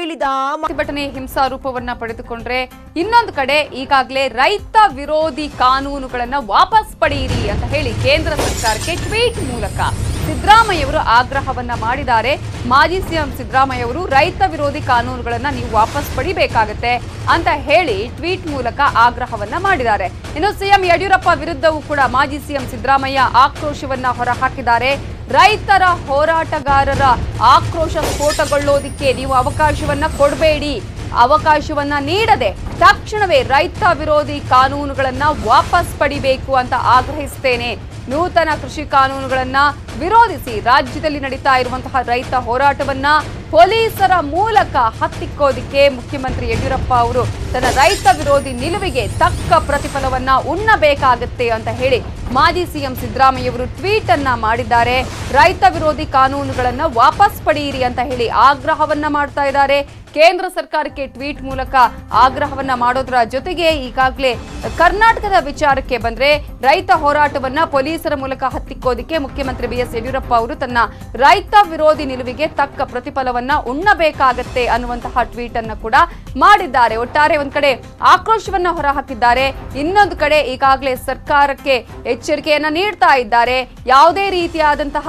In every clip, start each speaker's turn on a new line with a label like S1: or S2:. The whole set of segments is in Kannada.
S1: ಹೇಳಿದ
S2: ಪ್ರತಿಭಟನೆ ಹಿಂಸಾ ರೂಪವನ್ನ ಪಡೆದುಕೊಂಡ್ರೆ ಇನ್ನೊಂದು ಕಡೆ ಈಗಾಗಲೇ ರೈತ ವಿರೋಧಿ ಕಾನೂನುಗಳನ್ನ ವಾಪಸ್ ಪಡೆಯಿರಿ ಅಂತ ಹೇಳಿ ಕೇಂದ್ರ ಸರ್ಕಾರಕ್ಕೆ ಟ್ವೀಟ್ ಮೂಲಕ ಸಿದ್ದರಾಮಯ್ಯವರು ಆಗ್ರಹವನ್ನ ಮಾಡಿದ್ದಾರೆ ಮಾಜಿ ಸಿಎಂ ಸಿದ್ದರಾಮಯ್ಯವರು ರೈತ ವಿರೋಧಿ ಕಾನೂನುಗಳನ್ನ ನೀವು ವಾಪಸ್ ಪಡಿಬೇಕಾಗತ್ತೆ ಅಂತ ಹೇಳಿ ಟ್ವೀಟ್ ಮೂಲಕ ಆಗ್ರಹವನ್ನ ಮಾಡಿದ್ದಾರೆ ಇನ್ನು ಸಿಎಂ ಯಡಿಯೂರಪ್ಪ ವಿರುದ್ಧವೂ ಕೂಡ ಮಾಜಿ ಸಿಎಂ ಸಿದ್ದರಾಮಯ್ಯ ಆಕ್ರೋಶವನ್ನ ಹೊರಹಾಕಿದ್ದಾರೆ ರೈತರ ಹೋರಾಟಗಾರರ ಆಕ್ರೋಶ ಸ್ಫೋಟಗೊಳ್ಳೋದಿಕ್ಕೆ ನೀವು ಅವಕಾಶವನ್ನ ಕೊಡಬೇಡಿ ಅವಕಾಶವನ್ನ ನೀಡದೆ ತಕ್ಷಣವೇ ರೈತ ವಿರೋಧಿ ಕಾನೂನುಗಳನ್ನ ವಾಪಸ್ ಪಡಿಬೇಕು ಅಂತ ಆಗ್ರಹಿಸ್ತೇನೆ ನೂತನ ಕೃಷಿ ಕಾನೂನುಗಳನ್ನ ವಿರೋಧಿಸಿ ರಾಜ್ಯದಲ್ಲಿ ನಡೀತಾ ಇರುವಂತಹ ರೈತ ಹೋರಾಟವನ್ನ ಪೊಲೀಸರ ಮೂಲಕ ಹತ್ತಿಕ್ಕೋದಿಕ್ಕೆ ಮುಖ್ಯಮಂತ್ರಿ ಯಡಿಯೂರಪ್ಪ ಅವರು ತನ್ನ ರೈತ ವಿರೋಧಿ ನಿಲುವಿಗೆ ತಕ್ಕ ಪ್ರತಿಫಲವನ್ನ ಉಣ್ಣಬೇಕಾಗತ್ತೆ ಅಂತ ಹೇಳಿ ಮಾಜಿ ಸಿಎಂ ಸಿದ್ದರಾಮಯ್ಯವರು ಟ್ವೀಟ್ ಅನ್ನ ಮಾಡಿದ್ದಾರೆ ರೈತ ವಿರೋಧಿ ಕಾನೂನುಗಳನ್ನ ವಾಪಸ್ ಪಡೆಯಿರಿ ಅಂತ ಹೇಳಿ ಆಗ್ರಹವನ್ನ ಮಾಡ್ತಾ ಇದ್ದಾರೆ ಕೇಂದ್ರ ಸರ್ಕಾರಕ್ಕೆ ಟ್ವೀಟ್ ಮೂಲಕ ಆಗ್ರಹವನ್ನ ಮಾಡೋದ್ರ ಜೊತೆಗೆ ಈಗಾಗಲೇ ಕರ್ನಾಟಕದ ವಿಚಾರಕ್ಕೆ ಬಂದ್ರೆ ರೈತ ಹೋರಾಟವನ್ನ ಪೊಲೀಸರ ಮೂಲಕ ಹತ್ತಿಕ್ಕೋದಿಕ್ಕೆ ಮುಖ್ಯಮಂತ್ರಿ ಬಿ ಎಸ್ ಯಡಿಯೂರಪ್ಪ ಅವರು ತನ್ನ ರೈತ ವಿರೋಧಿ ನಿಲುವಿಗೆ ತಕ್ಕ ಪ್ರತಿಫಲವನ್ನ ಉಣ್ಣಬೇಕಾಗತ್ತೆ ಅನ್ನುವಂತಹ ಟ್ವೀಟ್ ಅನ್ನ ಕೂಡ ಮಾಡಿದ್ದಾರೆ ಒಟ್ಟಾರೆ ಒಂದ್ ಕಡೆ ಆಕ್ರೋಶವನ್ನ ಹೊರಹಾಕಿದ್ದಾರೆ ಇನ್ನೊಂದು ಕಡೆ ಈಗಾಗಲೇ ಸರ್ಕಾರಕ್ಕೆ ಎಚ್ಚರಿಕೆಯನ್ನ ನೀಡ್ತಾ ಇದ್ದಾರೆ ಯಾವುದೇ ರೀತಿಯಾದಂತಹ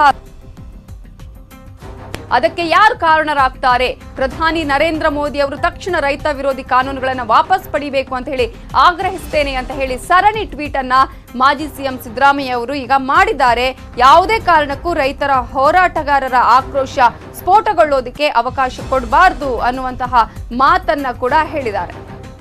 S2: ಅದಕ್ಕೆ ಯಾರು ಕಾರಣರಾಗ್ತಾರೆ ಪ್ರಧಾನಿ ನರೇಂದ್ರ ಮೋದಿ ಅವರು ತಕ್ಷಣ ರೈತ ವಿರೋಧಿ ಕಾನೂನುಗಳನ್ನು ವಾಪಸ್ ಪಡಿಬೇಕು ಅಂತ ಹೇಳಿ ಆಗ್ರಹಿಸ್ತೇನೆ ಅಂತ ಹೇಳಿ ಸರಣಿ ಟ್ವೀಟ್ ಅನ್ನ ಮಾಜಿ ಸಿಎಂ ಸಿದ್ದರಾಮಯ್ಯ ಅವರು ಈಗ ಮಾಡಿದ್ದಾರೆ ಯಾವುದೇ ಕಾರಣಕ್ಕೂ ರೈತರ ಹೋರಾಟಗಾರರ ಆಕ್ರೋಶ ಸ್ಫೋಟಗೊಳ್ಳೋದಕ್ಕೆ ಅವಕಾಶ ಕೊಡಬಾರ್ದು ಅನ್ನುವಂತಹ ಮಾತನ್ನ ಕೂಡ ಹೇಳಿದ್ದಾರೆ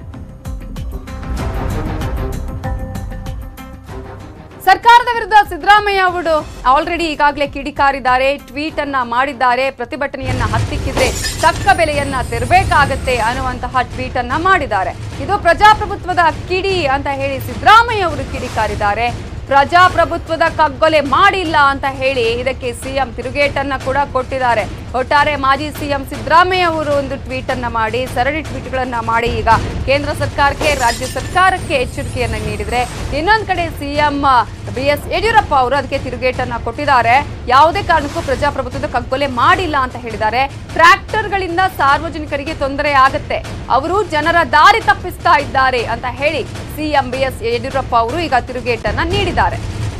S2: ಸರ್ಕಾರದ ವಿರುದ್ಧ ಸಿದ್ದರಾಮಯ್ಯ ಅವರು ಆಲ್ರೆಡಿ ಈಗಾಗಲೇ ಕಿಡಿಕಾರಿದ್ದಾರೆ ಟ್ವೀಟ್ ಅನ್ನ ಮಾಡಿದ್ದಾರೆ ಪ್ರತಿಭಟನೆಯನ್ನ ಹತ್ತಿಕ್ಕಿದ್ರೆ ತಕ್ಕ ಬೆಲೆಯನ್ನ ತೆರಬೇಕಾಗತ್ತೆ ಅನ್ನುವಂತಹ ಟ್ವೀಟ್ ಅನ್ನ ಮಾಡಿದ್ದಾರೆ ಇದು ಪ್ರಜಾಪ್ರಭುತ್ವದ ಕಿಡಿ ಅಂತ ಹೇಳಿ ಸಿದ್ದರಾಮಯ್ಯ ಅವರು ಕಿಡಿಕಾರಿದ್ದಾರೆ ಪ್ರಜಾಪ್ರಭುತ್ವದ ಕಗ್ಗೊಲೆ ಮಾಡಿಲ್ಲ ಅಂತ ಹೇಳಿ ಇದಕ್ಕೆ ಸಿಎಂ ತಿರುಗೇಟನ್ನ ಕೂಡ ಕೊಟ್ಟಿದ್ದಾರೆ ಒಟ್ಟಾರೆ ಮಾಜಿ ಸಿಎಂ ಸಿದ್ದರಾಮಯ್ಯ ಅವರು ಒಂದು ಟ್ವೀಟ್ ಅನ್ನ ಮಾಡಿ ಸರಣಿ ಟ್ವೀಟ್ಗಳನ್ನ ಮಾಡಿ ಈಗ ಕೇಂದ್ರ ಸರ್ಕಾರಕ್ಕೆ ರಾಜ್ಯ ಸರ್ಕಾರಕ್ಕೆ ಎಚ್ಚರಿಕೆಯನ್ನ ನೀಡಿದ್ರೆ ಇನ್ನೊಂದ್ ಕಡೆ ಸಿಎಂ ಬಿ ಎಸ್ ಯಡಿಯೂರಪ್ಪ ಅವರು ಅದಕ್ಕೆ ತಿರುಗೇಟನ್ನ ಕೊಟ್ಟಿದ್ದಾರೆ ಯಾವುದೇ ಕಾರಣಕ್ಕೂ ಪ್ರಜಾಪ್ರಭುತ್ವದ ಕಗ್ಗೊಲೆ ಮಾಡಿಲ್ಲ ಅಂತ ಹೇಳಿದ್ದಾರೆ ಟ್ರ್ಯಾಕ್ಟರ್ಗಳಿಂದ ಸಾರ್ವಜನಿಕರಿಗೆ ತೊಂದರೆ ಆಗತ್ತೆ ಅವರು ಜನರ ದಾರಿ ತಪ್ಪಿಸ್ತಾ ಇದ್ದಾರೆ ಅಂತ ಹೇಳಿ ಸಿಎಂ ಬಿ ಎಸ್ ಯಡಿಯೂರಪ್ಪ ಅವರು ಈಗ ತಿರುಗೇಟನ್ನ ನೀಡಿದ್ದಾರೆ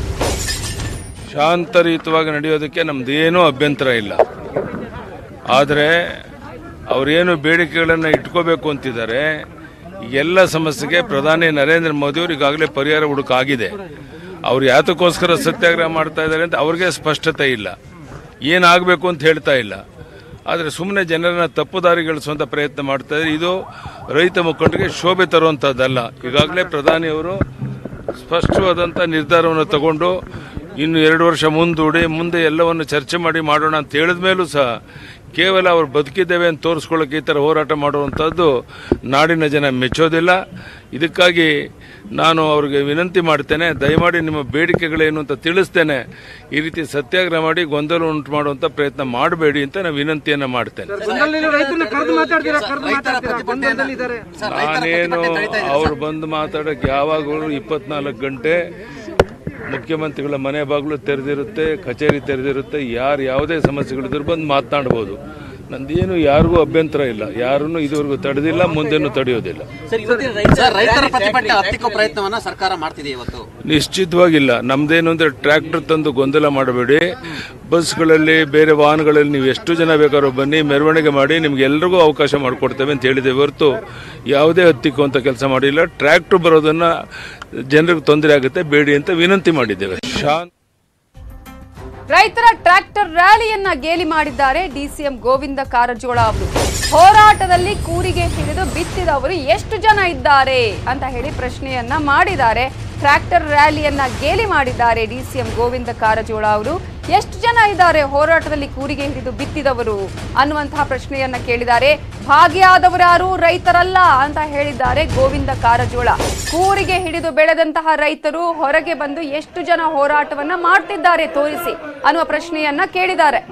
S3: ಶಾಂತಯುತವಾಗಿ ನಡೆಯೋದಕ್ಕೆ ನಮ್ದೇನೂ ಅಭ್ಯಂತರ ಇಲ್ಲ ಆದರೆ ಅವರೇನು ಬೇಡಿಕೆಗಳನ್ನು ಇಟ್ಕೋಬೇಕು ಅಂತಿದ್ದಾರೆ ಎಲ್ಲ ಸಮಸ್ಯೆಗೆ ಪ್ರಧಾನಿ ನರೇಂದ್ರ ಮೋದಿಯವರು ಈಗಾಗಲೇ ಪರಿಹಾರ ಹುಡುಕಾಗಿದೆ ಅವ್ರು ಯಾತಕ್ಕೋಸ್ಕರ ಸತ್ಯಾಗ್ರಹ ಮಾಡ್ತಾ ಇದ್ದಾರೆ ಅಂತ ಅವ್ರಿಗೆ ಸ್ಪಷ್ಟತೆ ಇಲ್ಲ ಏನಾಗಬೇಕು ಅಂತ ಹೇಳ್ತಾ ಇಲ್ಲ ಆದರೆ ಸುಮ್ಮನೆ ಜನರನ್ನ ತಪ್ಪುದಾರಿಗಳಿಸುವಂಥ ಪ್ರಯತ್ನ ಮಾಡ್ತಾ ಇದ್ದಾರೆ ಇದು ರೈತ ಮುಖಂಡರಿಗೆ ಶೋಭೆ ತರುವಂಥದ್ದಲ್ಲ ಈಗಾಗಲೇ ಪ್ರಧಾನಿಯವರು ಸ್ಪಷ್ಟವಾದಂಥ ನಿರ್ಧಾರವನ್ನು ತಗೊಂಡು ಇನ್ನು ಎರಡು ವರ್ಷ ಮುಂದೂಡಿ ಮುಂದೆ ಎಲ್ಲವನ್ನು ಚರ್ಚೆ ಮಾಡಿ ಮಾಡೋಣ ಅಂತ ಹೇಳಿದ ಮೇಲೂ ಸಹ ಕೇವಲ ಅವ್ರು ಬದುಕಿದ್ದೇವೆ ಅಂತ ತೋರಿಸ್ಕೊಳ್ಳೋಕೆ ಈ ಥರ ಹೋರಾಟ ಮಾಡುವಂಥದ್ದು ನಾಡಿನ ಜನ ಮೆಚ್ಚೋದಿಲ್ಲ ಇದಕ್ಕಾಗಿ ನಾನು ಅವ್ರಿಗೆ ವಿನಂತಿ ಮಾಡ್ತೇನೆ ದಯಮಾಡಿ ನಿಮ್ಮ ಬೇಡಿಕೆಗಳೇನು ಅಂತ ತಿಳಿಸ್ತೇನೆ ಈ ರೀತಿ ಸತ್ಯಾಗ್ರಹ ಮಾಡಿ ಗೊಂದಲ ಉಂಟು ಮಾಡುವಂಥ ಪ್ರಯತ್ನ ಮಾಡಬೇಡಿ ಅಂತ ನಾನು ವಿನಂತಿಯನ್ನು ಮಾಡ್ತೇನೆ
S4: ರೈತರನ್ನ ಕರೆದು ಮಾತಾಡ್ತೀರಾ ಕರೆದು ಮಾತಾಡ್ತೀರಾ ಗೊಂದಲದಲ್ಲಿದ್ದಾರೆ
S3: ನಾನೇನು ಅವ್ರು ಬಂದು ಮಾತಾಡೋಕೆ ಯಾವಾಗಲೂ ಇಪ್ಪತ್ನಾಲ್ಕು ಗಂಟೆ ಮುಖ್ಯಮಂತ್ರಿಗಳ ಮನೆ ಬಾಗಿಲು ತೆರೆದಿರುತ್ತೆ ಕಚೇರಿ ತೆರೆದಿರುತ್ತೆ ಯಾರು ಯಾವುದೇ ಸಮಸ್ಯೆಗಳಿದ್ರು ಬಂದು ಮಾತನಾಡ್ಬೋದು ನಂದೇನು ಯಾರಿಗೂ ಅಭ್ಯಂತರ ಇಲ್ಲ ಯಾರನ್ನು ಇದುವರೆಗೂ ತಡೆದಿಲ್ಲ ಮುಂದೆನೂ ತಡೆಯೋದಿಲ್ಲ
S5: ಸರ್ ರೈತರ ಪ್ರತಿಭಟನೆ ಹತ್ತಿಕ್ಕೋ ಪ್ರಯತ್ನವನ್ನ ಸರ್ಕಾರ ಮಾಡ್ತಿದೆ ಇವತ್ತು
S3: ನಿಶ್ಚಿತವಾಗಿಲ್ಲ ನಮ್ದೇನು ಅಂದ್ರೆ ಟ್ರ್ಯಾಕ್ಟರ್ ತಂದು ಗೊಂದಲ ಮಾಡಬೇಡಿ ಬಸ್ಗಳಲ್ಲಿ ಬೇರೆ ವಾಹನಗಳಲ್ಲಿ ನೀವು ಎಷ್ಟು ಜನ ಬೇಕಾದ್ರೂ ಬನ್ನಿ ಮೆರವಣಿಗೆ ಮಾಡಿ ನಿಮ್ಗೆ ಎಲ್ರಿಗೂ ಅವಕಾಶ ಮಾಡಿಕೊಡ್ತೇವೆ ಅಂತ ಹೇಳಿದೆ ಹೊರತು ಯಾವುದೇ ಹತ್ತಿಕ್ಕುವಂಥ ಕೆಲಸ ಮಾಡಿಲ್ಲ ಟ್ರ್ಯಾಕ್ಟರ್ ಬರೋದನ್ನ ಜನರಿಗೆ ತೊಂದರೆ ಆಗುತ್ತೆ ಬೇಡಿ ಅಂತ ವಿನಂತಿ ಮಾಡಿದ್ದೇವೆ ಶಾಂತ್
S2: ರೈತರ ಟ್ರ್ಯಾಕ್ಟರ್ ರ್ಯಾಲಿಯನ್ನ ಗೇಲಿ ಮಾಡಿದ್ದಾರೆ ಡಿಸಿಎಂ ಗೋವಿಂದ ಕಾರಜೋಳ ಅವರು ಹೋರಾಟದಲ್ಲಿ ಕೂರಿಗೆ ಹಿಡಿದು ಬಿತ್ತಿದವರು ಎಷ್ಟು ಜನ ಇದ್ದಾರೆ ಅಂತ ಹೇಳಿ ಪ್ರಶ್ನೆಯನ್ನ ಮಾಡಿದ್ದಾರೆ ಟ್ರ್ಯಾಕ್ಟರ್ ರ್ಯಾಲಿಯನ್ನ ಗೇಲಿ ಮಾಡಿದ್ದಾರೆ ಡಿಸಿಎಂ ಗೋವಿಂದ ಕಾರಜೋಳ ಅವರು ಎಷ್ಟು ಜನ ಇದ್ದಾರೆ ಹೋರಾಟದಲ್ಲಿ ಕೂರಿಗೆ ಹಿಡಿದು ಬಿತ್ತಿದವರು ಅನ್ನುವಂತಹ ಪ್ರಶ್ನೆಯನ್ನ ಕೇಳಿದ್ದಾರೆ ಭಾಗಿಯಾದವರಾರು ರೈತರಲ್ಲ ಅಂತ ಹೇಳಿದ್ದಾರೆ ಗೋವಿಂದ ಕಾರಜೋಳ ಕೂರಿಗೆ ಹಿಡಿದು ಬೆಳೆದಂತಹ ರೈತರು ಹೊರಗೆ ಬಂದು ಎಷ್ಟು ಜನ ಹೋರಾಟವನ್ನ ಮಾಡ್ತಿದ್ದಾರೆ ತೋರಿಸಿ ಅನ್ನುವ ಪ್ರಶ್ನೆಯನ್ನ ಕೇಳಿದ್ದಾರೆ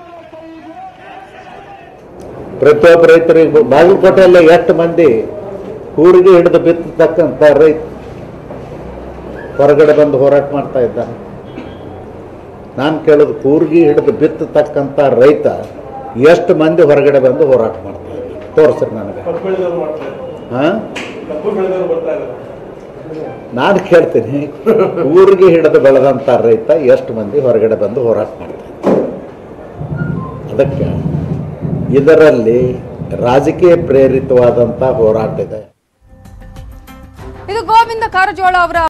S6: ಪ್ರತಿಯೊಬ್ಬ ರೈತರಿಗೆ ಬಾಗಲಕೋಟೆಯಲ್ಲಿ ಎಷ್ಟು ಮಂದಿ ಕೂರಿಗೆ ಹಿಡಿದು ಬಿತ್ತತಕ್ಕಂಥ ರೈತ ಹೊರಗಡೆ ಬಂದು ಹೋರಾಟ ಮಾಡ್ತಾ ಇದ್ದಾನೆ ನಾನು ಕೇಳೋದು ಕೂರ್ಗಿ ಹಿಡಿದು ಬಿತ್ತತಕ್ಕಂಥ ರೈತ ಎಷ್ಟು ಮಂದಿ ಹೊರಗಡೆ ಬಂದು ಹೋರಾಟ ಮಾಡ್ತಾ ಇದ್ದಾರೆ ತೋರಿಸ್ರಿ ನನಗೆ ಹಾಂ ನಾನು ಕೇಳ್ತೀನಿ ಊರಿಗೆ ಹಿಡಿದು ಬೆಳೆದಂಥ ರೈತ ಎಷ್ಟು ಮಂದಿ ಹೊರಗಡೆ ಬಂದು ಹೋರಾಟ ಮಾಡ್ತಾರೆ ಅದಕ್ಕೆ ಇದರಲ್ಲಿ ರಾಜಕೀಯ ಪ್ರೇರಿತವಾದಂಥ ಹೋರಾಟ ಇದೆ
S2: ಇದು ಗೋವಿಂದ ಕಾರಜೋಳ ಅವರ